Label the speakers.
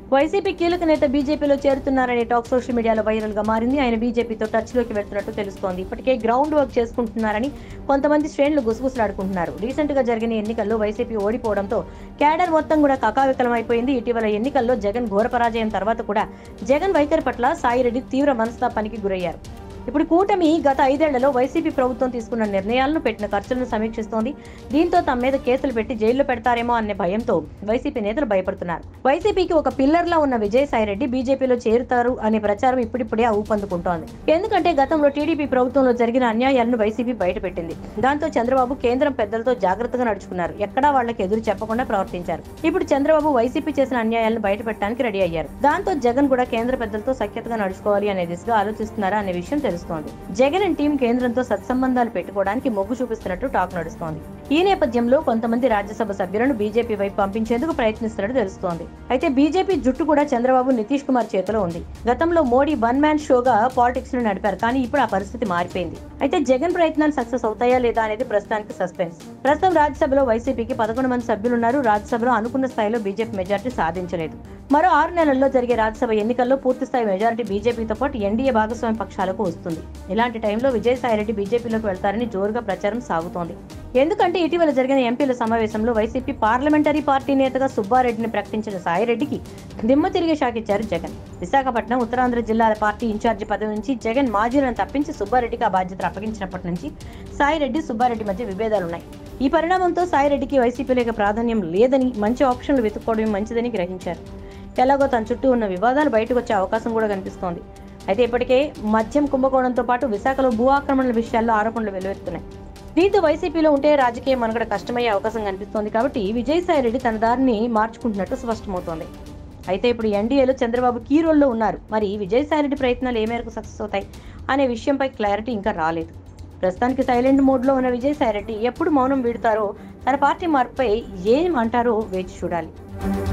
Speaker 1: YCP కీలక నేత బీజేపీలో చేరుతున్నారనే టాక్ సోషల్ మీడియాలో వైరల్ గా మారింది ఆయన బీజేపీతో టచ్ లోకి వెళ్తున్నట్టు తెలుస్తోంది ఇప్పటికే గ్రౌండ్ వర్క్ చేసుకుంటున్నారని కొంతమంది శ్రేణులు గుసగుసలాడుకుంటున్నారు రీసెంట్ గా జరిగిన ఎన్నికల్లో వైసీపీ ఓడిపోవడంతో క్యాడర్ మొత్తం కూడా కకావికలం అయిపోయింది ఇటీవల ఎన్నికల్లో జగన్ ఘోర పరాజయం తర్వాత కూడా జగన్ వైఖరి పట్ల సాయిరెడ్డి తీవ్ర మనస్తాపానికి గురయ్యారు ఇప్పుడు కూటమి గత ఐదేళ్లలో వైసీపీ ప్రభుత్వం తీసుకున్న నిర్ణయాలను పెట్టిన ఖర్చులను సమీక్షిస్తోంది దీంతో తమ మీద కేసులు పెట్టి జైల్లో పెడతారేమో అనే భయంతో వైసీపీ నేతలు భయపడుతున్నారు వైసీపీకి ఒక పిల్లర్ లా ఉన్న విజయసాయిరెడ్డి బీజేపీలో చేరుతారు అనే ప్రచారం ఇప్పుడిప్పుడే ఊపందుకుంటోంది ఎందుకంటే గతంలో టీడీపీ ప్రభుత్వంలో జరిగిన అన్యాయాలను వైసీపీ బయటపెట్టింది దాంతో చంద్రబాబు కేంద్రం పెద్దలతో జాగ్రత్తగా నడుచుకున్నారు ఎక్కడా వాళ్ళకి ఎదురు చెప్పకుండా ప్రవర్తించారు ఇప్పుడు చంద్రబాబు వైసీపీ చేసిన అన్యాయాలను బయటపెట్టడానికి రెడీ అయ్యారు దాంతో జగన్ కూడా కేంద్ర పెద్దలతో సఖ్యతగా నడుచుకోవాలి అనే దిశగా ఆలోచిస్తున్నారా అనే విషయం తెలుస్తోంది జగన్ అండ్ టీం కేంద్రంతో సత్సంబంధాలు పెట్టుకోవడానికి మొగ్గు చూపిస్తున్నట్టు టాక్ నడుస్తోంది ఈ నేపథ్యంలో కొంతమంది రాజ్యసభ సభ్యులను బీజేపీ వైపు పంపించేందుకు ప్రయత్నిస్తున్నట్టు తెలుస్తోంది అయితే బీజేపీ జుట్టు కూడా చంద్రబాబు నితీష్ కుమార్ చేతిలో ఉంది గతంలో మోడీ వన్ మ్యాన్ షోగా పాలిటిక్స్ ను నడిపారు కానీ ఇప్పుడు ఆ పరిస్థితి మారిపోయింది అయితే జగన్ ప్రయత్నాలు సక్సెస్ అవుతాయా లేదా అనేది ప్రస్తుతానికి సస్పెన్స్ ప్రస్తుతం రాజ్యసభలో వైసీపీకి పదకొండు మంది సభ్యులున్నారు రాజ్యసభలో అనుకున్న స్థాయిలో బీజేపీ మెజార్టీ సాధించలేదు మరో ఆరు నెలల్లో జరిగే రాజ్యసభ ఎన్నికల్లో పూర్తి స్థాయి మెజారిటీ బీజేపీతో పాటు ఎన్డీఏ భాగస్వామ్య పక్షాలకు వస్తుంది ఇలాంటి టైంలో విజయసాయిరెడ్డి బీజేపీలోకి వెళ్తారని జోరుగా ప్రచారం సాగుతోంది ఎందుకంటే ఇటీవల జరిగిన ఎంపీల సమావేశంలో వైసీపీ పార్లమెంటరీ పార్టీ నేతగా సుబ్బారెడ్డిని ప్రకటించిన సాయిరెడ్డికి దిమ్మ తిరిగే షాక్ ఇచ్చారు జగన్ విశాఖపట్నం ఉత్తరాంధ్ర జిల్లాల పార్టీ ఇన్ఛార్జి పదవి నుంచి జగన్ మాజీలను తప్పించి సుబ్బారెడ్డికి ఆ బాధ్యతలు అప్పగించినప్పటి నుంచి సాయిరెడ్డి సుబ్బారెడ్డి మధ్య విభేదాలున్నాయి ఈ పరిణామంతో సాయిరెడ్డికి వైసీపీలోకి ప్రాధాన్యం లేదని మంచి ఆప్షన్లు వెతుక్కోవడం మంచిదని గ్రహించారు ఎలాగో తన చుట్టూ ఉన్న వివాదాలు బయటకు వచ్చే అవకాశం కూడా కనిపిస్తోంది అయితే ఇప్పటికే మద్యం కుంభకోణంతో పాటు విశాఖలో భూ ఆక్రమణల విషయాల్లో ఆరోపణలు వెలువెత్తున్నాయి దీంతో వైసీపీలో ఉంటే రాజకీయ మనుగడ కష్టమయ్యే అవకాశం కనిపిస్తోంది కాబట్టి విజయసాయిరెడ్డి తన దారిని మార్చుకుంటున్నట్టు స్పష్టమవుతోంది అయితే ఇప్పుడు ఎన్డీఏలో చంద్రబాబు కీ రోల్లో ఉన్నారు మరి విజయసాయిరెడ్డి ప్రయత్నాలు ఏ మేరకు సక్సెస్ అవుతాయి అనే విషయంపై క్లారిటీ ఇంకా రాలేదు ప్రస్తుతానికి సైలెంట్ మోడ్లో ఉన్న విజయసాయిరెడ్డి ఎప్పుడు మౌనం వీడుతారో తన పార్టీ మార్పుపై ఏం అంటారో వేచి చూడాలి